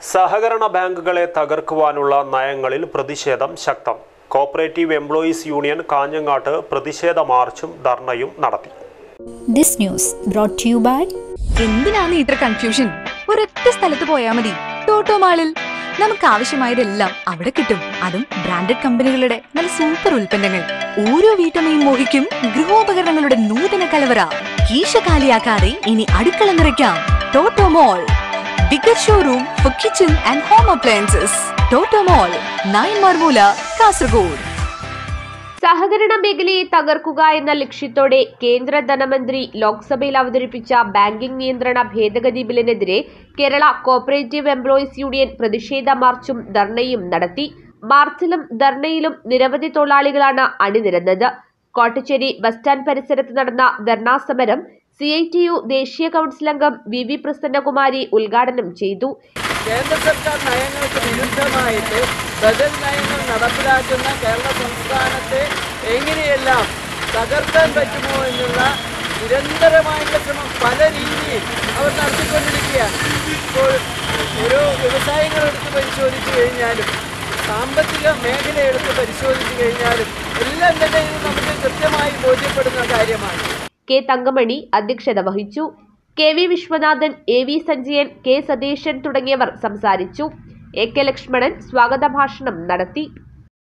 സഹകരണ ബാങ്കുകളെ തകർക്കുവാനുള്ള നയങ്ങളിൽ പ്രതിഷേധം ശക്തം കോപ്പറേറ്റീവ് എംപ്ലോയീസ് യൂണിയൻ കാഞ്ഞങ്ങാട്ട് പ്രതിഷേധ മാർച്ചും ധർണയും നടത്തി this news brought to you by എന്തിനാണ് ഇത്ര കൺഫ്യൂഷൻ ഒരൊറ്റ സ്ഥലത്ത് പോയാൽ മതി ടോട്ടോ മാളിൽ നമുക്ക് ആവശ്യമായതെല്ലാം അവിടെ കിട്ടും അതും ബ്രാൻഡഡ് കമ്പനികളുടെ നല്ല സൂപ്പർ ഉൽപ്പന്നങ്ങൾ ഓരോ വീട്ടമ്മയും മോഹിക്കും ഗൃഹോപകരണങ്ങളുടെ നൂതന കലവറ കീശ കാലിയാക്കാതെ ഇനി അടുക്കള നിറയ്ക്കാം Toto mall bigger showroom for kitchen and home appliances Toto mall nine മാർമൂല കാസർഗോഡ് സഹകരണ മേഖലയെ തകർക്കുക എന്ന ലക്ഷ്യത്തോടെ കേന്ദ്ര ധനമന്ത്രി ലോക്സഭയിൽ അവതരിപ്പിച്ച ബാങ്കിംഗ് നിയന്ത്രണ ഭേദഗതി ബില്ലിനെതിരെ കേരള കോപ്പറേറ്റീവ് എംപ്ലോയീസ് യൂണിയൻ പ്രതിഷേധ മാർച്ചും ധർണയും നടത്തി മാർച്ചിലും ധർണയിലും നിരവധി തൊഴിലാളികളാണ് അണിനിരന്നത് കോട്ടച്ചേരി ബസ് സ്റ്റാൻഡ് പരിസരത്ത് നടന്ന ധർണാ സമരം സി ഐ ടി യു ദേശീയ കൗൺസിൽ അംഗം വി വി പ്രസന്നകുമാരി ഉദ്ഘാടനം ചെയ്തു കേന്ദ്ര സർക്കാർ നയങ്ങൾക്ക് വിരുദ്ധമായിട്ട് ബദൽ നയങ്ങൾ നടപ്പിലാക്കുന്ന കേരള സംസ്ഥാനത്തെ എങ്ങനെയെല്ലാം തകർക്കാൻ പറ്റുമോ എന്നുള്ള നിരന്തരമായിട്ടുള്ള ശ്രമം പല രീതിയിൽ അവർ നടത്തിക്കൊണ്ടിരിക്കുകയാണ് ഇപ്പോൾ ഓരോ വ്യവസായങ്ങൾ എടുത്ത് പരിശോധിച്ചു കഴിഞ്ഞാലും സാമ്പത്തിക മേഖല എടുത്ത് പരിശോധിച്ചു കഴിഞ്ഞാലും എല്ലാം തന്നെ ഇത് നമുക്ക് കൃത്യമായി ബോധ്യപ്പെടുന്ന കാര്യമാണ് കെ തങ്കമണി അധ്യക്ഷത വഹിച്ചു K V Viswanathan A V Sanjayan K Satheesan തുടങ്ങിയവർ സംസാരിച്ചു എ കെ ലക്ഷ്മണൻ സ്വാഗത ഭാഷണം നടത്തി